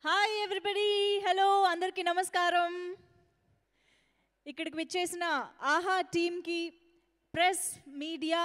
Hi everybody hello అందరికీ నమస్కారం ఇక్కడికి విచ్చేసిన ఆహా టీమ్కి press media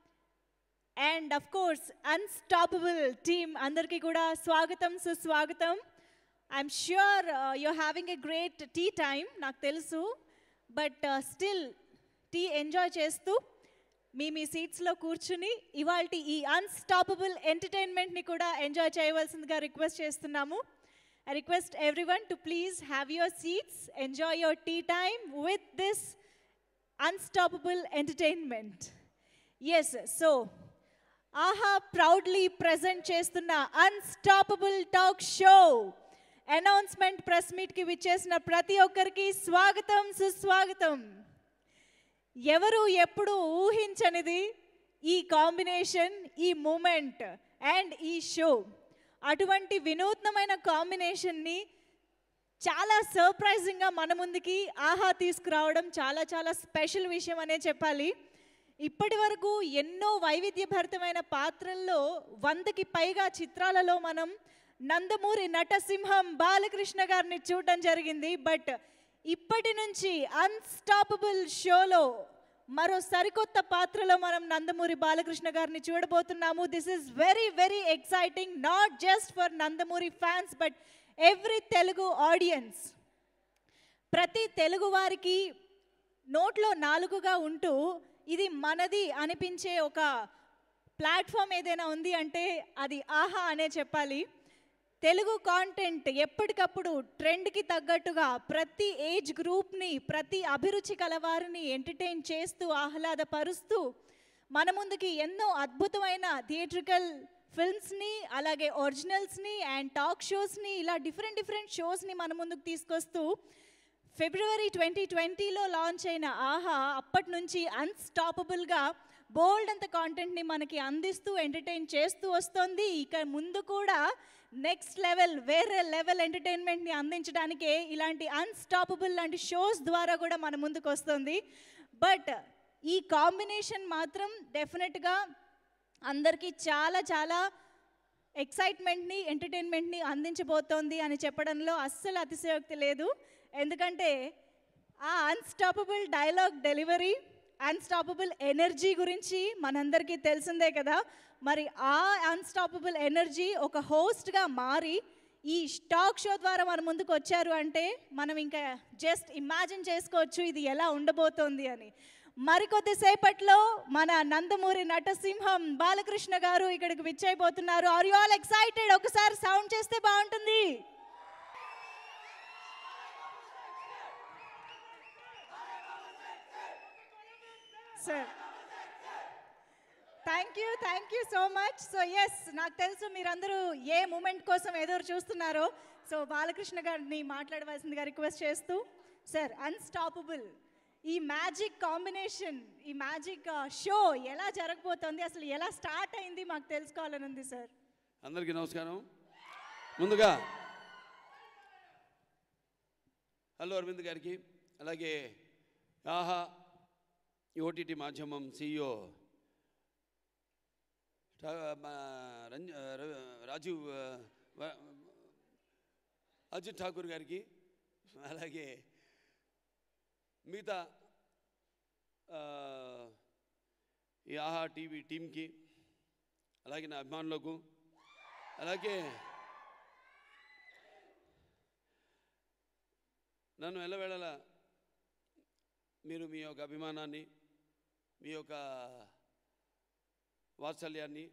and of course unstoppable team అందరికీ కూడా స్వాగతం సుస్వాగతం I'm sure you having a great టీ టైం నాకు తెలుసు బట్ స్టిల్ టీ ఎంజాయ్ చేస్తూ మీ మీ సీట్స్లో కూర్చుని ఇవాళ ఈ అన్స్టాపబుల్ ఎంటర్టైన్మెంట్ని కూడా ఎంజాయ్ చేయవలసిందిగా రిక్వెస్ట్ చేస్తున్నాము I request everyone to please have your seats, enjoy your tea time with this unstoppable entertainment. Yes, so Aha proudly present చేస్తున్న unstoppable talk show announcement press మీట్కి విచ్చేసిన ప్రతి ఒక్కరికి స్వాగతం సుస్వాగతం ఎవరు ఎప్పుడు ఊహించనిది ఈ కాంబినేషన్ ఈ మూమెంట్ అండ్ ఈ షో అటువంటి వినూత్నమైన కాంబినేషన్ని చాలా సర్ప్రైజింగ్గా మన ముందుకి ఆహా తీసుకురావడం చాలా చాలా స్పెషల్ విషయం అనే చెప్పాలి ఇప్పటి వరకు ఎన్నో వైవిధ్యభరితమైన పాత్రల్లో వందకి పైగా చిత్రాలలో మనం నందమూరి నటసింహం బాలకృష్ణ గారిని చూడడం జరిగింది బట్ ఇప్పటి నుంచి అన్స్టాపబుల్ షోలో మరో సరికొత్త పాత్రలో మనం నందమూరి బాలకృష్ణ గారిని చూడబోతున్నాము this is very very exciting not just for Nandamuri fans but every Telugu audience ప్రతి తెలుగు వారికి నోట్లో నాలుగుగా ఉంటూ ఇది మనది అనిపించే ఒక ప్లాట్ఫామ్ ఏదైనా ఉంది అంటే అది ఆహా అనే చెప్పాలి తెలుగు కాంటెంట్ ఎప్పటికప్పుడు ట్రెండ్కి తగ్గట్టుగా ప్రతి ఏజ్ గ్రూప్ని ప్రతి అభిరుచి కలవారిని ఎంటర్టైన్ చేస్తూ ఆహ్లాదపరుస్తూ మన ముందుకి ఎన్నో అద్భుతమైన థియేట్రికల్ ఫిల్మ్స్ని అలాగే ఒరిజినల్స్ని అండ్ టాక్ షోస్ని ఇలా డిఫరెంట్ డిఫరెంట్ షోస్ని మన ముందుకు తీసుకొస్తూ ఫిబ్రవరి ట్వంటీ ట్వంటీలో లాంచ్ అయిన ఆహా అప్పటి నుంచి అన్స్టాపబుల్గా బోల్డ్ అంత కాంటెంట్ని మనకి అందిస్తూ ఎంటర్టైన్ చేస్తూ వస్తుంది ఇక ముందు కూడా నెక్స్ట్ లెవెల్ వేరే లెవెల్ ఎంటర్టైన్మెంట్ని అందించడానికే ఇలాంటి అన్స్టాపబుల్ లాంటి షోస్ ద్వారా కూడా మన ముందుకు వస్తుంది బట్ ఈ కాంబినేషన్ మాత్రం డెఫినెట్గా అందరికీ చాలా చాలా ఎక్సైట్మెంట్ని ఎంటర్టైన్మెంట్ని అందించబోతోంది అని చెప్పడంలో అస్సలు అతిశయోక్తి లేదు ఎందుకంటే ఆ unstoppable dialogue delivery unstoppable energy గురించి మనందరికీ తెలిసిందే కదా మరి ఆ అన్స్టాపబుల్ ఎనర్జీ ఒక హోస్ట్గా మారి ఈ స్టాక్ షో ద్వారా మన ముందుకు వచ్చారు అంటే మనం ఇంకా జస్ట్ ఇమాజిన్ చేసుకోవచ్చు ఇది ఎలా ఉండబోతోంది అని మరికొద్దిసేపట్లో మన నందమూరి నటసింహం బాలకృష్ణ గారు ఇక్కడికి విచ్చైపోతున్నారు ఆర్ యు ఆల్ ఎక్సైటెడ్ ఒకసారి సౌండ్ చేస్తే బాగుంటుంది sir thank you thank you so much so yes నాకు తెలుసు మీరందరూ ఏ మూమెంట్ కోసం ఎదురు చూస్తున్నారో సో బాలకృష్ణ గారిని మాట్లాడవలసిందిగా రిక్వెస్ట్ చేస్తూ సార్ అన్స్టాపబుల్ ఈ మ్యాజిక్ కాంబినేషన్ ఈ మ్యాజిక్ షో ఎలా జరగబోతోంది అసలు ఎలా స్టార్ట్ అయింది మాకు తెలుసుకోవాలని ఉంది సార్ అందరికీ నమస్కారం ముందుగా అల్లు అరవింద్ గారికి అలాగే ఆహా ఈ ఓటీటీ మాధ్యమం సిఇఓ రంజ ర- రాజీవ్ ఆ, వ- అజిత్ ఠాకూర్ గారికి అలాగే మిగతా ఆ, ఈ ఆహా టీవీ టీంకి అలాగే నా అభిమానులకు అలాగే నన్ను ఎల్లవేళలా మీరు మీ యొక్క అభిమానాన్ని మీ యొక్క వాత్సల్యాన్ని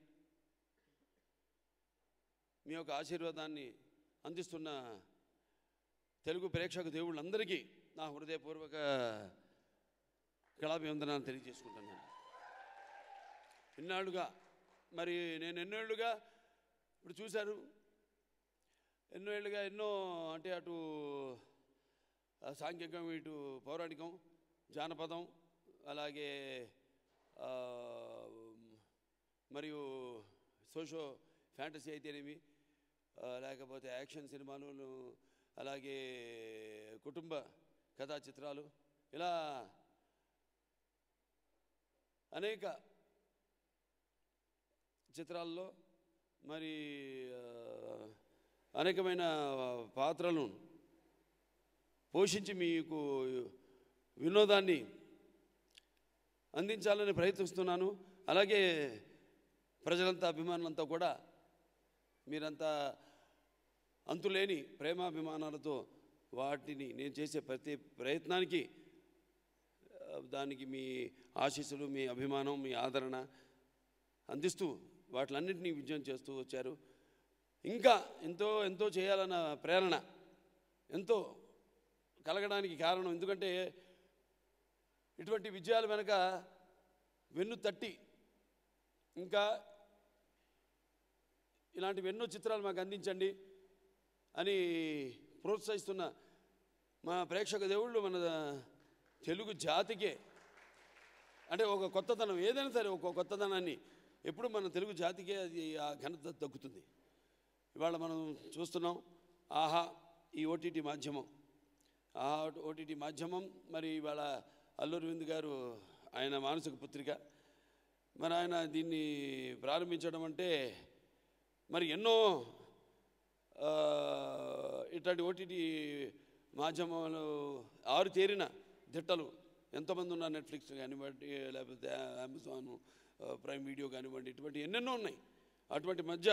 మీ యొక్క ఆశీర్వాదాన్ని అందిస్తున్న తెలుగు ప్రేక్షక దేవుళ్ళందరికీ నా హృదయపూర్వక కళాభివందనాలు తెలియజేసుకుంటున్నాను ఇన్నాళ్ళుగా మరి నేను ఎన్నేళ్ళుగా ఇప్పుడు చూశారు ఎన్నో ఏళ్ళుగా ఎన్నో అంటే అటు ఆ, సాంఘికం ఇటు పౌరాణికం జానపదం అలాగే ఆ, మరియు సోషో ఫ్యాంటసీ అయితేనేమి ఆ, లేకపోతే యాక్షన్ సినిమాలు అలాగే కుటుంబ కథా చిత్రాలు ఇలా అనేక చిత్రాల్లో మరి ఆ, అనేకమైన పాత్రలను పోషించి మీకు వినోదాన్ని అందించాలని ప్రయత్నిస్తున్నాను అలాగే ప్రజలంతా అభిమానులంతా కూడా మీరంతా అంతులేని ప్రేమాభిమానాలతో వాటిని నేను చేసే ప్రతి ప్రయత్నానికి ఆ, దానికి మీ ఆశీస్సులు మీ అభిమానం మీ ఆదరణ అందిస్తూ వాటిలన్నింటినీ విజయం చేస్తూ వచ్చారు ఇంకా ఎంతో ఎంతో చేయాలన్న ప్రేరణ ఎంతో కలగడానికి కారణం ఎందుకంటే ఇటువంటి విజయాల వెనక వెన్ను తట్టి ఇంకా ఇలాంటి ఎన్నో చిత్రాలు మాకు అందించండి అని ప్రోత్సహిస్తున్న మా ప్రేక్షక దేవుళ్ళు మన తెలుగు జాతికే అంటే ఒక కొత్తదనం ఏదైనా సరే ఒక కొత్తదనాన్ని ఎప్పుడు మన తెలుగు జాతికే అది ఆ ఘనత దక్కుతుంది ఇవాళ మనం చూస్తున్నాం ఆహా ఈ ఓటీటీ మాధ్యమం ఆ ఓటీటీ మాధ్యమం మరి ఇవాళ అల్లూరి వింద్ గారు ఆయన మానసిక పుత్రిక మరి ఆయన దీన్ని ప్రారంభించడం అంటే మరి ఎన్నో ఆ, ఇట్లాంటి ఓటీటీ మాధ్యమాలు ఆరు తేరిన దిట్టలు ఎంతమంది ఉన్నారు నెట్ఫ్లిక్స్ కానివ్వండి లేకపోతే అమెజాన్ ఆ, ప్రైమ్ వీడియో కానివ్వండి ఇటువంటి ఎన్నెన్నో ఉన్నాయి అటువంటి మధ్య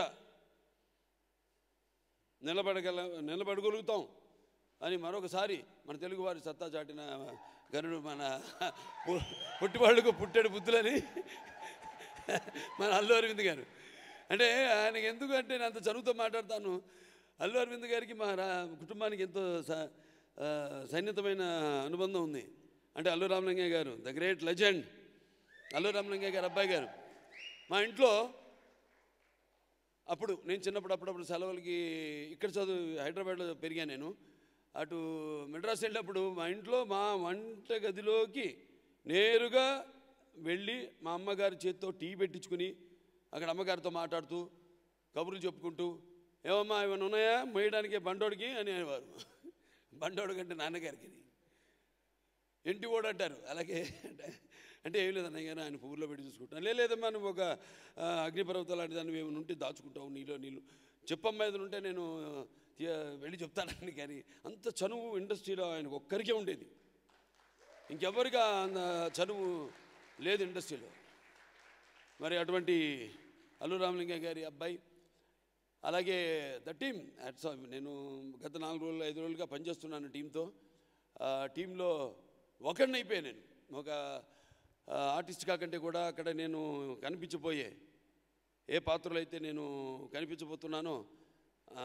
నిలబడగల నిలబడగలుగుతాం అని మరొకసారి మన తెలుగువారి సత్తా చాటిన గనుడు మన పు- పుట్టివాళ్ళకు పుట్టెడు బుద్ధులని మన అల్లు అరవింద్ గారు అంటే ఆయనకి ఎందుకు అంటే నేను అంత చదువుతో మాట్లాడతాను అల్లు అరవింద్ గారికి మా రా కుటుంబానికి ఎంతో స- ఆ, సన్నిహితమైన అనుబంధం ఉంది అంటే Allu Ramalingaiah garu the great legend Allu Ramalingaiah garu అబ్బాయి గారు మా ఇంట్లో అప్పుడు నేను చిన్నప్పుడు అప్పుడప్పుడు సెలవులకి ఇక్కడ చదువు హైదరాబాద్లో పెరిగాను నేను అటు మెడ్రాస్ వెళ్ళినప్పుడు మా ఇంట్లో మా వంట గదిలోకి నేరుగా వెళ్ళి మా అమ్మగారి చేతితో టీ పెట్టించుకుని అక్కడ అమ్మగారితో మాట్లాడుతూ కబుర్లు చెప్పుకుంటూ ఏమమ్మా ఏమైనా ఉన్నాయా మోయడానికి బండోడికి అని అనేవారు బండోడు కంటే నాన్నగారికి ఇంటి ఓడు అంటారు అలాగే అంటే ఏం లేదు అన్నయ్య గారు ఆయన పువ్వులో పెట్టి చూసుకుంటాను "లే, లేదమ్మా నువ్వు ఒక ఆ, అగ్నిపర్వతం లాంటి దాన్ని ఏమైనా ఉంటే దాచుకుంటావు నీలో నీళ్ళు చెప్పమ్మ ఏదైనా ఉంటే నేను తీ- వెళ్ళి చెప్తానని కానీ అంత చనువు ఇండస్ట్రీలో ఆయనకు ఒక్కరికే ఉండేది ఇంకెవరిగా అంత చనువు లేదు ఇండస్ట్రీలో మరి అటువంటి అల్లు రామలింగ గారి అబ్బాయి అలాగే ద టీమ్ అట్స్ నేను గత నాలుగు రోజులు ఐదు రోజులుగా పనిచేస్తున్నాను టీంతో ఆ టీంలో ఒకడిని అయిపోయాను నేను ఒక ఆ, ఆర్టిస్ట్ కాకంటే కూడా అక్కడ నేను కనిపించబోయే ఏ పాత్రలో అయితే నేను కనిపించబోతున్నానో ఆ,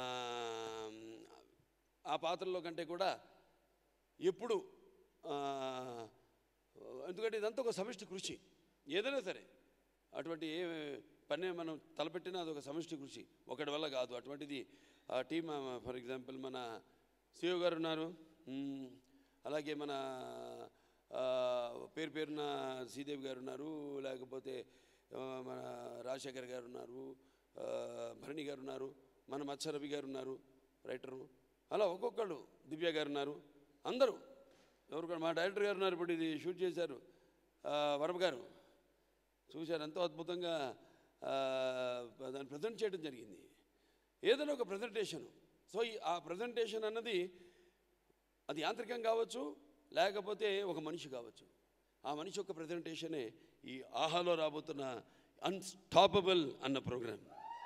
ఆ పాత్రలో కంటే కూడా ఎప్పుడు ఆ, ఎందుకంటే ఇదంతా ఒక సమిష్టి కృషి ఏదైనా సరే అటువంటి ఏ పని మనం తలపెట్టినా అదొక సమిష్టి కృషి ఒకటి వల్ల కాదు అటువంటిది ఆ టీమ్ ఫర్ ఎగ్జాంపుల్ మన సిఓ గారు ఉన్నారు మ్మ్. అలాగే మన ఆ, పేరు పేరున శ్రీదేవి గారు ఉన్నారు లేకపోతే ఆ, మన రాజశేఖర్ గారు ఉన్నారు ఆ, భరణి గారు ఉన్నారు మన మత్స్య రవి గారు ఉన్నారు రైటరు అలా ఒక్కొక్కళ్ళు దివ్య గారు ఉన్నారు అందరూ ఎవరు కూడా మా డైరెక్టర్ గారు ఉన్నారు ఇప్పుడు ఇది షూట్ చేశారు ఆ, వరమ గారు చూశారు ఎంతో అద్భుతంగా ఆ, దాన్ని ప్రజెంట్ చేయడం జరిగింది ఏదైనా ఒక ప్రజెంటేషన్ సో ఈ ఆ ప్రజెంటేషన్ అన్నది అది యాంత్రికం కావచ్చు లేకపోతే ఒక మనిషి కావచ్చు ఆ మనిషి యొక్క ప్రజెంటేషనే ఈ ఆహాలో రాబోతున్న అన్స్టాపబుల్ అన్న ప్రోగ్రామ్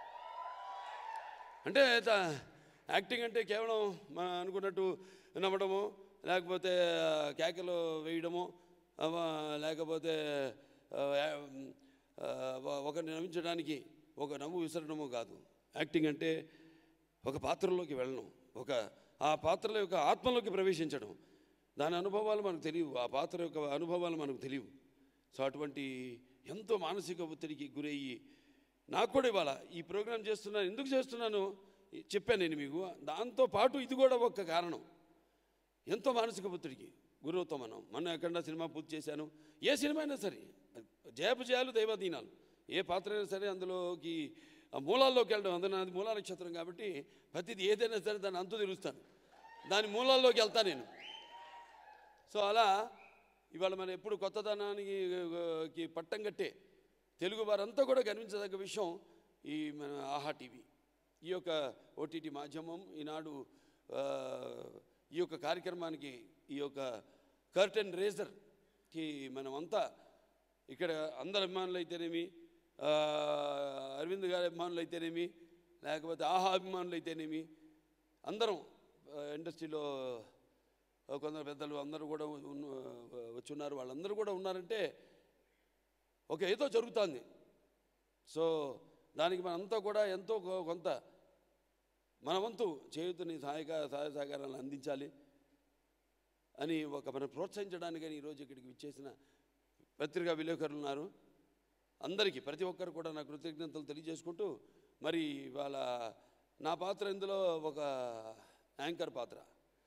అంటే త- యాక్టింగ్ అంటే కేవలం మనం అనుకున్నట్టు నవ్వడము లేకపోతే ఆ, కేకలు వేయడము అవ, లేకపోతే ఆ, ఆ, ఒక- ఒకరిని నవ్వించడానికి ఒక నవ్వు విసరడము కాదు యాక్టింగ్ అంటే ఒక పాత్రలోకి వెళ్ళడం ఒక ఆ పాత్రల యొక్క ఆత్మలోకి ప్రవేశించడం దాని అనుభవాలు మనకు తెలియవు ఆ పాత్ర యొక్క అనుభవాలు మనకు తెలియవు సో అటువంటి ఎంతో మానసిక ఒత్తిడికి గురయ్యి నాకు కూడా ఇవాళ ఈ ప్రోగ్రాం చేస్తున్నాను ఎందుకు చేస్తున్నాను చెప్పాను నేను మీకు దాంతో పాటు ఇది కూడా ఒక కారణం ఎంతో మానసిక ఒత్తిడికి గురవుతాం మనం మొన్న ఎక్కడ సినిమా పూర్తి చేశాను ఏ సినిమా అయినా సరే జయాపజయాలు దైవాధీనాలు ఏ పాత్ర అయినా సరే అందులోకి ఆ మూలాల్లోకి వెళ్ళడం అందులో నాది మూలా నక్షత్రం కాబట్టి ప్రతిది ఏదైనా సరే దాన్ని అంతు తెలుస్తాను దాని మూలాల్లోకి వెళ్తాను నేను సో అలా ఇవాళ మనం ఎప్పుడు కొత్తదనానికి కి పట్టం కట్టే తెలుగు వారంతా కూడా గర్వించదగ్గ విషయం ఈ మన ఆహా టీవీ ఈ యొక్క ఓటీటీ మాధ్యమం ఈనాడు ఆ, ఈ యొక్క కార్యక్రమానికి ఈ యొక్క కర్టెన్ రేజర్కి మనమంతా ఇక్కడ అందరు అభిమానులు అయితేనేమి ఆ, అరవింద్ గారి అభిమానులు అయితేనేమి లేకపోతే ఆహా అభిమానులు అయితేనేమి అందరం ఆ, ఇండస్ట్రీలో ఆ, కొందరు పెద్దలు అందరూ కూడా ఉన్న- వచ్చున్నారు వాళ్ళందరూ కూడా ఉన్నారంటే ఒక ఏదో జరుగుతుంది సో దానికి మనంతా కూడా ఎంతో కొ- కొంత మన వంతు చేయుతుని సహాయక సహాయ సహకారాలను అందించాలి అని ఒక మనం ప్రోత్సహించడానికని ఈరోజు ఇక్కడికి విచ్చేసిన పత్రికా విలేకరులు ఉన్నారు అందరికీ ప్రతి ఒక్కరు కూడా నా కృతజ్ఞతలు తెలియజేసుకుంటూ మరి వాళ్ళ నా పాత్ర ఇందులో ఒక యాంకర్ పాత్ర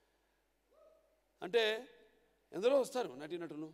అంటే ఎందరో వస్తారు నటీనటులు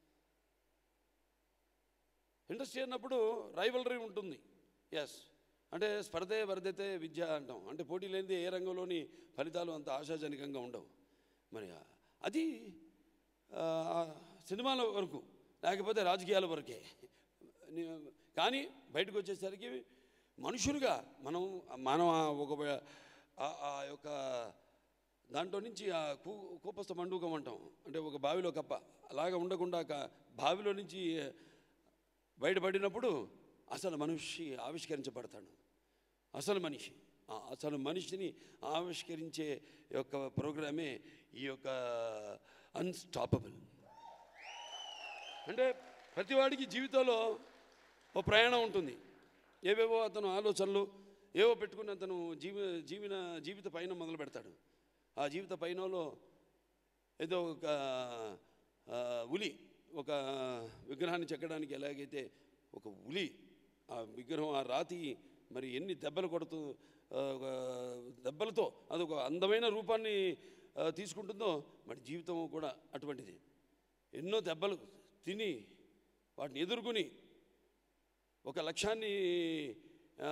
ఇండస్ట్రీ అన్నప్పుడు రైవలరీ ఉంటుంది ఎస్ అంటే స్పర్ధే వర్ధతే విద్య అంటాం అంటే పోటీ లేనిది ఏ రంగంలోని ఫలితాలు అంత ఆశాజనకంగా ఉండవు మరి ఆ- అది ఆ, సినిమాల వరకు లేకపోతే రాజకీయాల వరకే ని- కానీ బయటకు వచ్చేసరికి మనుషులుగా మనం మనం ఆ ఒక వే- ఆ- ఆ యొక్క దాంట్లో నుంచి ఆ కూ కూపస్థ మండూకం అంటాం అంటే ఒక బావిలో కప్ప అలాగా ఉండకుండా క- బావిలో నుంచి బయటపడినప్పుడు అసలు మనిషి ఆవిష్కరించబడతాడు అసలు మనిషి ఆ అసలు మనిషిని ఆవిష్కరించే యొక్క ప్రోగ్రామే ఈ యొక్క అన్స్టాపబుల్ అంటే ప్రతివాడికి జీవితంలో ఓ ప్రయాణం ఉంటుంది ఏవేవో అతను ఆలోచనలు ఏవో పెట్టుకుని అతను జీవి జీవన జీవిత పయనం మొదలు పెడతాడు ఆ జీవిత పయనంలో ఏదో ఒక ఆ, ఉలి ఒక విగ్రహాన్ని చెక్కడానికి ఎలాగైతే ఒక ఉలి ఆ విగ్రహం ఆ రాతి మరి ఎన్ని దెబ్బలు కొడుతూ ఆ, ఒక దెబ్బలతో అదొక అందమైన రూపాన్ని ఆ, తీసుకుంటుందో మరి జీవితం కూడా అటువంటిది ఎన్నో దెబ్బలు తిని వాటిని ఎదుర్కొని ఒక లక్ష్యాన్ని ఆ,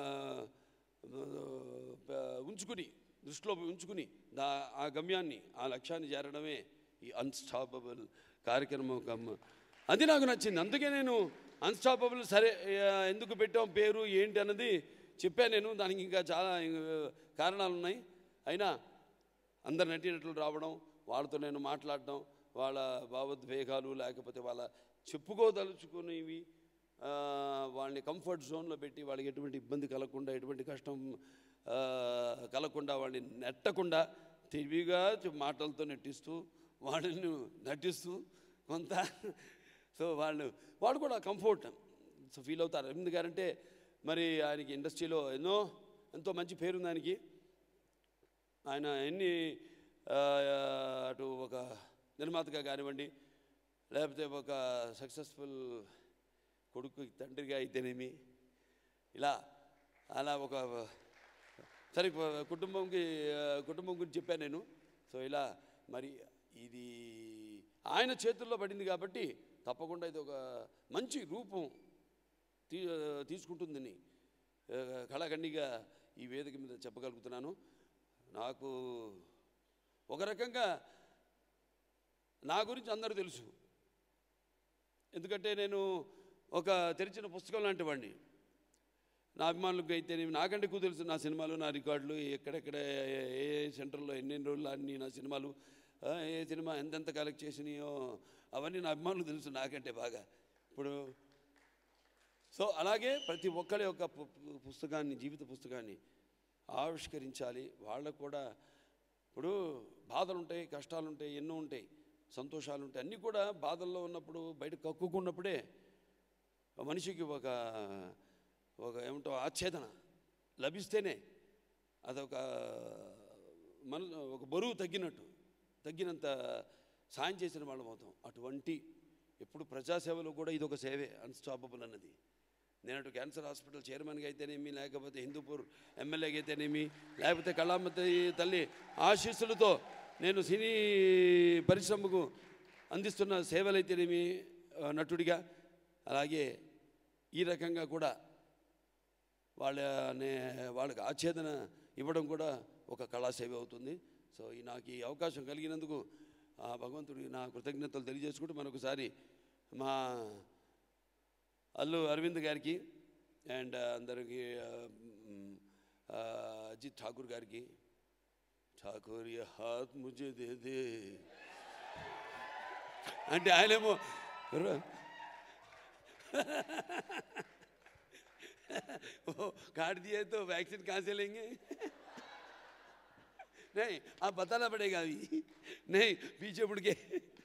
ఆ, ఉంచుకుని దృష్టిలో ఉంచుకుని దా ఆ గమ్యాన్ని ఆ లక్ష్యాన్ని చేరడమే ఈ అన్స్టాపబుల్ కార్యక్రమం గమ్మ అది నాకు నచ్చింది అందుకే నేను అన్స్టాపబుల్ సరే ఆ, ఎందుకు పెట్టాం పేరు ఏంటి అన్నది చెప్పాను నేను దానికి ఇంకా చాలా ఆ, కారణాలు ఉన్నాయి అయినా అందరు నటీనటులు రావడం వాళ్ళతో నేను మాట్లాడడం వాళ్ళ భావోద్వేగాలు లేకపోతే వాళ్ళ చెప్పుకోదలుచుకునేవి ఆ, వాళ్ళని కంఫర్ట్ జోన్లో పెట్టి వాళ్ళకి ఎటువంటి ఇబ్బంది కలగకుండా ఎటువంటి కష్టం ఆ, కలగకుండా వాళ్ళని నెట్టకుండా తెలివిగా చె- మాటలతో నెట్టిస్తూ వాళ్ళని నటిస్తూ కొంత సో వాళ్ళు వాళ్ళు కూడా కంఫర్ట్ సో ఫీల్ అవుతారు అరవింద్ గారంటే మరి ఆయనకి ఇండస్ట్రీలో ఎన్నో ఎంతో మంచి పేరుంది ఆయనకి ఆయన ఎన్ని ఆ, అటు ఒక నిర్మాతగా కానివ్వండి లేకపోతే ఒక సక్సెస్ఫుల్ కొడుకు తండ్రిగా అయితేనేమి ఇలా అలా ఒక సరే కు- కుటుంబంకి ఆ, కుటుంబం గురించి చెప్పాను నేను సో ఇలా మరి ఇది ఆయన చేతుల్లో పడింది కాబట్టి తప్పకుండా ఇది ఒక మంచి రూపం తీ తీసుకుంటుందని ఆ, కళాఖండిగా ఈ వేదిక మీద చెప్పగలుగుతున్నాను నాకు ఒక రకంగా నా గురించి అందరూ తెలుసు ఎందుకంటే నేను ఒక తెరిచిన పుస్తకం లాంటి వాడిని నా అభిమానులకు అయితే నాకంటే ఎక్కువ తెలుసు నా సినిమాలు నా రికార్డులు ఎక్కడెక్కడ ఏ ఏ సెంటర్లో ఎన్నెన్ని రోజులు అన్ని నా సినిమాలు ఆ, ఏ సినిమా ఎంతెంత కలెక్ట్ చేసినాయో అవన్నీ నా అభిమానులు తెలుసు నాకంటే బాగా ఇప్పుడు సో అలాగే ప్రతి ఒక్కరి యొక్క పు- పు- పుస్తకాన్ని జీవిత పుస్తకాన్ని ఆవిష్కరించాలి వాళ్ళకు కూడా ఇప్పుడు బాధలు ఉంటాయి కష్టాలు ఉంటాయి ఎన్నో ఉంటాయి సంతోషాలు ఉంటాయి అన్నీ కూడా బాధల్లో ఉన్నప్పుడు బయట కక్కుకున్నప్పుడే మనిషికి ఒక ఒక ఏమంటో ఆచ్ఛేదన లభిస్తేనే అదొక మన ఒక బరువు తగ్గినట్టు తగ్గినంత సాయం చేసిన వాళ్ళం అవుతాం అటువంటి ఎప్పుడు ప్రజాసేవలో కూడా ఇది ఒక సేవే అన్స్టాపబుల్ అన్నది నేను అటు క్యాన్సర్ హాస్పిటల్ చైర్మన్గా అయితేనేమి లేకపోతే హిందూపూర్ ఎమ్మెల్యేగా అయితేనేమి లేకపోతే కళామతి తల్లి ఆశీస్సులతో నేను సినీ పరిశ్రమకు అందిస్తున్న సేవలైతేనేమి ఆ, నటుడిగా అలాగే ఈ రకంగా కూడా వాళ్ళ నే- వాళ్ళకి ఆచ్ఛేదన ఇవ్వడం కూడా ఒక కళాసేవ అవుతుంది సో ఈ నాకు ఈ అవకాశం కలిగినందుకు ఆ భగవంతుడికి నా కృతజ్ఞతలు తెలియజేసుకుంటూ మరొకసారి మా అల్లు అరవింద్ గారికి అండ్ అందరికీ ఆ, మ్, ఆ, అజిత్ ఠాకూర్ గారికి ఠాకూర్ ఏ హాత్ ముజే దే దే అంటే ఆయనేమో "ర- वो काट दिए तो वैक्सीन कहाँ से लेंगे नहीं आप बताना पड़ेगा अभी नहीं पीछे मुड़ के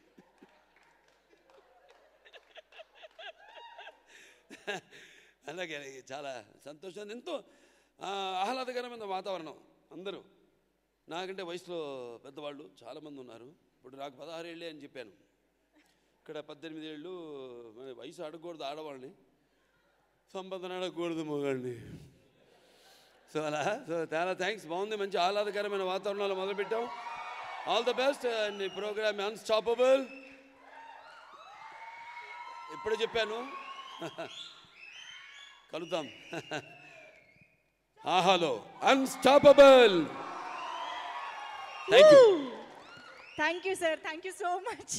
అలాగే అలాగే చాలా సంతోషం ఎంతో ఆ, ఆహ్లాదకరమైన వాతావరణం అందరూ నాకంటే వయసులో పెద్దవాళ్ళు చాలామంది ఉన్నారు ఇప్పుడు నాకు పదహారు ఏళ్ళే అని చెప్పాను ఇక్కడ పద్దెనిమిది ఏళ్ళు మరి వయసు అడగకూడదు ఆడవాళ్ళని సంబంధం అడగకూడదు మొగాడిని సో అలా సో చాలా థ్యాంక్స్ బాగుంది మంచి ఆహ్లాదకరమైన వాతావరణంలో మొదలుపెట్టాం all the best and program unstoppable ఇప్పుడే చెప్పాను కలుద్దాం ఆహాలో unstoppable thank you thank you sir thank you so much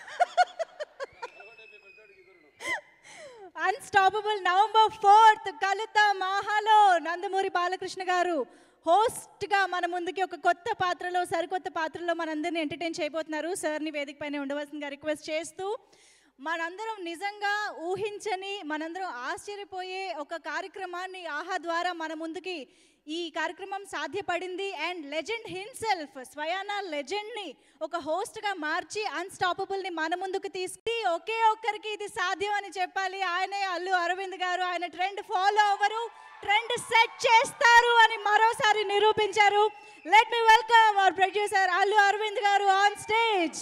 unstoppable November fourth కలుద్దాం ఆహాలో నందమూరి బాలకృష్ణ గారు హోస్ట్గా మన ముందుకి ఒక కొత్త పాత్రలో సరికొత్త పాత్రలో మనందరిని ఎంటర్టైన్ చేయబోతున్నారు సార్ని వేదిక పైన ఉండవలసిందిగా రిక్వెస్ట్ చేస్తూ మనందరం నిజంగా ఊహించని మనందరం ఆశ్చర్యపోయే ఒక కార్యక్రమాన్ని ఆహా ద్వారా మన ముందుకి ఈ కార్యక్రమం సాధ్యపడింది అండ్ లెజెండ్ హిమ్సెల్ఫ్ స్వయానా లెజెండ్ని ఒక హోస్ట్గా మార్చి అన్స్టాపబుల్ని మన ముందుకు తీసుకు ఒకే ఒక్కరికి ఇది సాధ్యం అని చెప్పాలి ఆయనే అల్లు అరవింద్ గారు ఆయన ట్రెండ్ ఫాలో అవ్వరు ట్రెండ్ సెట్ చేస్తారు అని మరోసారి నిరూపించారు let me welcome our producer Allu Aravind garu on stage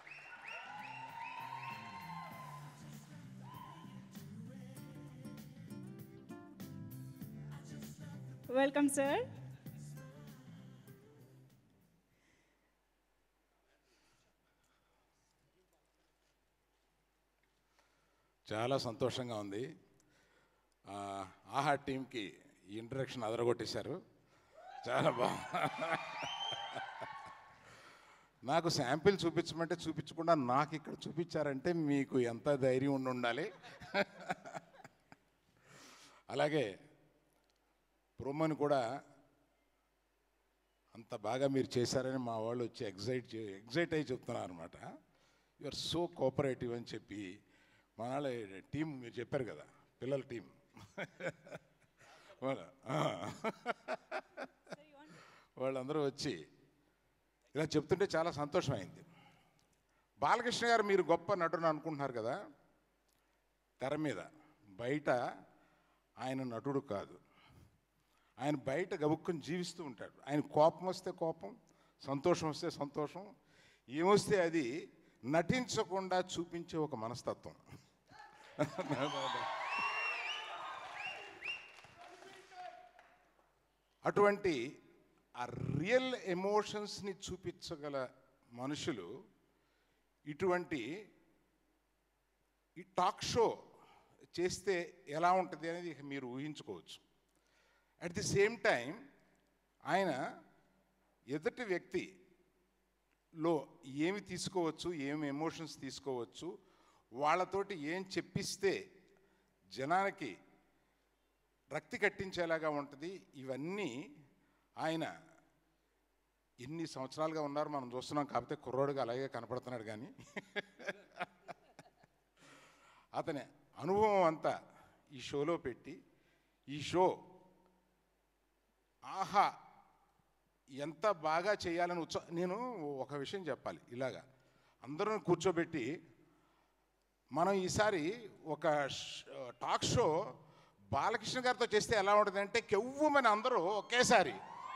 welcome sir చాలా సంతోషంగా ఉంది ఆ, ఆహా టీంకి ఈ ఇంట్రడక్షన్ అదరగొట్టేశారు చాలా బాగా నాకు శాంపిల్ చూపించమంటే చూపించకుండా నాకు ఇక్కడ చూపించారంటే మీకు ఎంత ధైర్యం ఉండి ఉండాలి అలాగే ప్రోమోని కూడా అంత బాగా మీరు చేశారని మా వాళ్ళు వచ్చి ఎగ్జైట్ ఎగ్జైట్ అయ్యి చెప్తున్నారు అనమాట యు ఆర్ సో కోఆపరేటివ్ అని చెప్పి మన వాళ్ళ టీం మీరు చెప్పారు కదా పిల్లల టీం వాళ్ళ ఆ. వాళ్ళందరూ వచ్చి ఇలా చెప్తుంటే చాలా సంతోషమైంది బాలకృష్ణ గారు మీరు గొప్ప నటుడు అనుకుంటున్నారు కదా తెర మీద బయట ఆయన నటుడు కాదు ఆయన బయట గబుక్కుని జీవిస్తూ ఉంటాడు ఆయన కోపం వస్తే కోపం సంతోషం వస్తే సంతోషం ఏమొస్తే అది నటించకుండా చూపించే ఒక మనస్తత్వం అటువంటి ఆ రియల్ ఎమోషన్స్ని చూపించగల మనుషులు ఇటువంటి ఈ టాక్ షో చేస్తే ఎలా ఉంటుంది అనేది ఇక మీరు ఊహించుకోవచ్చు అట్ ది సేమ్ టైం ఆయన ఎదుటి వ్యక్తిలో ఏమి తీసుకోవచ్చు ఏమి ఎమోషన్స్ తీసుకోవచ్చు వాళ్ళతోటి ఏం చెప్పిస్తే జనానికి రక్తి కట్టించేలాగా ఉంటుంది ఇవన్నీ ఆయన ఎన్ని సంవత్సరాలుగా ఉన్నారు మనం చూస్తున్నాం కాకపోతే కుర్రోడుగా అలాగే కనపడుతున్నాడు కానీ అతని అనుభవం అంతా ఈ షోలో పెట్టి ఈ షో ఆహా ఎంత బాగా చేయాలని ఉత్సా నేను ఒక విషయం చెప్పాలి ఇలాగా అందరూ కూర్చోబెట్టి మనం ఈసారి ఒక ష్- టాక్ షో బాలకృష్ణ గారితో చేస్తే ఎలా ఉంటుంది అంటే కెవ్వమని అందరూ ఒకేసారి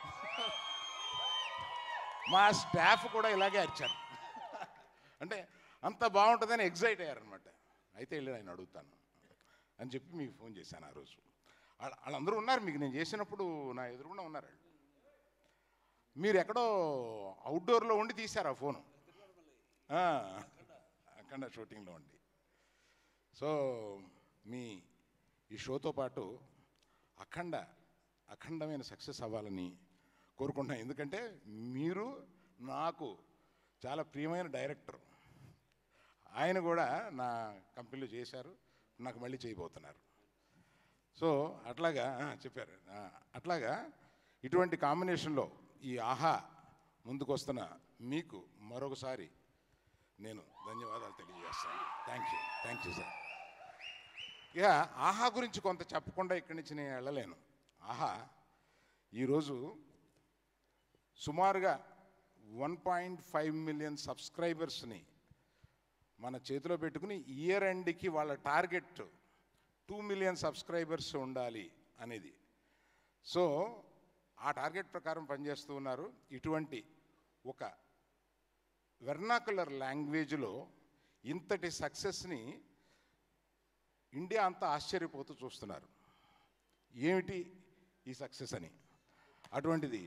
మా స్టాఫ్ కూడా ఇలాగే అరిచారు అంటే అంత బాగుంటుందని ఎగ్జైట్ అయ్యారనమాట అయితే వెళ్ళి ఆయన అడుగుతాను అని చెప్పి మీకు ఫోన్ చేశాను ఆ రోజు వాళ్ళ- వాళ్ళందరూ ఉన్నారు మీకు నేను చేసినప్పుడు నా ఎదురుగుండా ఉన్నారు వాళ్ళు మీరు ఎక్కడో అవుట్డోర్లో ఉండి తీశారు ఆ ఫోను ఆ, అఖండ షూటింగ్లో ఉండి సో మీ ఈ షోతో పాటు అఖండ అఖండమైన సక్సెస్ అవ్వాలని కోరుకుంటున్నాను ఎందుకంటే మీరు నాకు చాలా ప్రియమైన డైరెక్టర్ ఆయన కూడా నా కంపెనీలో చేశారు నాకు మళ్ళీ చేయబోతున్నారు సో అట్లాగా ఆ, చెప్పారు ఆ, అట్లాగా ఇటువంటి కాంబినేషన్లో ఈ ఆహా ముందుకు వస్తున్న మీకు మరొకసారి నేను ధన్యవాదాలు తెలియజేస్తాను thank you thank you sir ఇక ఆహా గురించి కొంత చెప్పకుండా ఇక్కడి నుంచి నేను వెళ్ళలేను ఆహా ఈరోజు సుమారుగా వన్ పాయింట్ ఫైవ్ మిలియన్ సబ్స్క్రైబర్స్ని మన చేతిలో పెట్టుకుని ఇయర్ ఎండ్కి వాళ్ళ టార్గెట్ టూ మిలియన్ సబ్స్క్రైబర్స్ ఉండాలి అనేది సో ఆ టార్గెట్ ప్రకారం పనిచేస్తూ ఉన్నారు ఇటువంటి ఒక వెర్నాకులర్ లాంగ్వేజ్లో ఇంతటి సక్సెస్ని ఇండియా అంతా ఆశ్చర్యపోతూ చూస్తున్నారు ఏమిటి ఈ సక్సెస్ అని అటువంటిది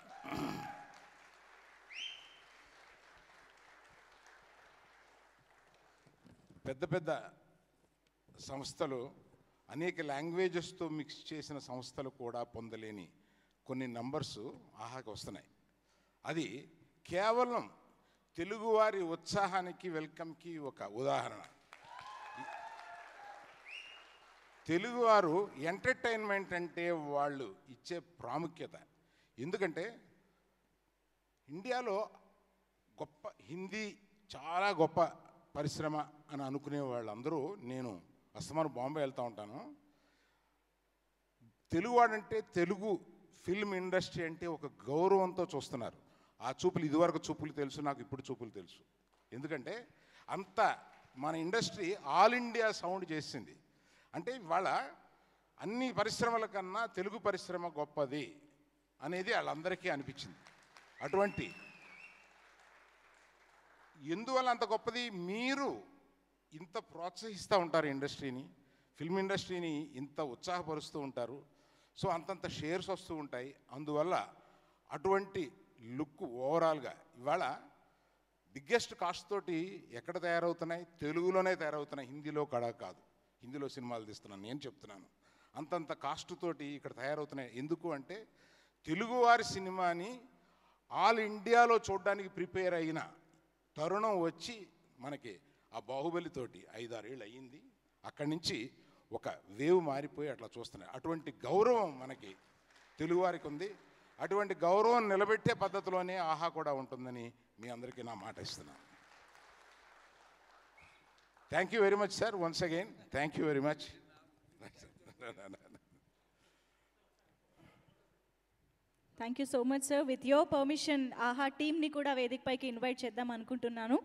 పెద్ద పెద్ద సంస్థలు అనేక లాంగ్వేజెస్తో మిక్స్ చేసిన సంస్థలు కూడా పొందలేని కొన్ని నంబర్స్ ఆహాకి వస్తున్నాయి అది కేవలం తెలుగువారి ఉత్సాహానికి వెల్కమ్కి ఒక ఉదాహరణ తెలుగువారు ఎంటర్టైన్మెంట్ అంటే వాళ్ళు ఇచ్చే ప్రాముఖ్యత ఎందుకంటే ఇండియాలో గొప్ప హిందీ చాలా గొప్ప పరిశ్రమ అని అనుకునే వాళ్ళందరూ నేను అస్తమాను బాంబే వెళ్తూ ఉంటాను తెలుగువాడంటే తెలుగు ఫిల్మ్ ఇండస్ట్రీ అంటే ఒక గౌరవంతో చూస్తున్నారు ఆ చూపులు ఇదివరకు చూపులు తెలుసు నాకు ఇప్పుడు చూపులు తెలుసు ఎందుకంటే అంత మన ఇండస్ట్రీ ఆల్ ఇండియా సౌండ్ చేసింది అంటే ఇవాళ అన్ని పరిశ్రమల కన్నా తెలుగు పరిశ్రమ గొప్పది అనేది వాళ్ళందరికీ అనిపించింది అటువంటి ఎందువల్ల అంత గొప్పది మీరు ఇంత ప్రోత్సహిస్తూ ఉంటారు ఇండస్ట్రీని ఫిల్మ్ ఇండస్ట్రీని ఇంత ఉత్సాహపరుస్తూ ఉంటారు సో అంతంత షేర్స్ వస్తూ ఉంటాయి అందువల్ల అటువంటి లుక్ ఓవరాల్గా ఇవాళ బిగ్గెస్ట్ కాస్ట్ తోటి ఎక్కడ తయారవుతున్నాయి తెలుగులోనే తయారవుతున్నాయి హిందీలో కడ కాదు హిందీలో సినిమాలు తీస్తున్నాను నేను చెప్తున్నాను అంతంత కాస్ట్ తోటి ఇక్కడ తయారవుతున్నాయి ఎందుకు అంటే తెలుగువారి సినిమాని ఆల్ ఇండియాలో చూడడానికి ప్రిపేర్ అయిన తరుణం వచ్చి మనకి ఆ బాహుబలితోటి ఐదారేళ్ళు అయ్యింది అక్కడి నుంచి ఒక వేవ్ మారిపోయి అట్లా చూస్తున్నాయి అటువంటి గౌరవం మనకి తెలుగువారికి ఉంది అటువంటి గౌరవం నిలబెట్టే పద్ధతిలోనే ఆహా కూడా ఉంటుందని మీ అందరికీ నా మాట ఇస్తున్నాను thank you very much sir once again thank you very much thank you so much sir with your permission Aha టీమ్ని కూడా వేదికపైకి ఇన్వైట్ చేద్దాం అనుకుంటున్నాను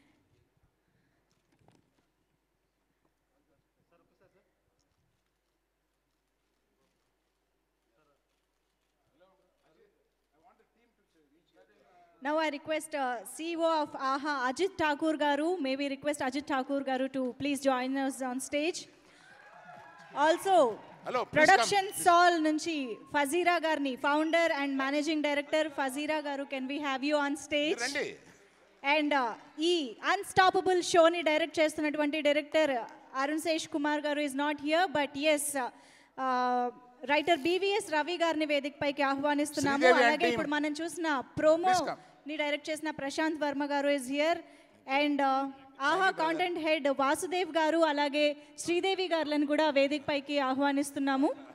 Now I request uh, CEO of AHA, Ajit Thakur Garu. May we request Ajit Thakur Garu to please join us on stage. Also, Hello, please production come. సాల్ నుంచి ఫజీరా గారిని founder and managing director Fazeera garu can we have you on stage రండి and ఈ unstoppable షోని direct చేస్తున్నటువంటి director Arun Sesh Kumar garu is not here but yes writer BVS Ravi గారిని వేదికపైకి ఆహ్వానిస్తున్నాము శ్రీదేవి అలాగే and ఇప్పుడు team. మనం చూసిన ప్రోమో Please come. ని డైరెక్ట్ చేసిన Prasanth Varma garu is here and Aha content head Vasudev garu అలాగే శ్రీదేవి గారులను కూడా వేదికపైకి ఆహ్వానిస్తున్నాము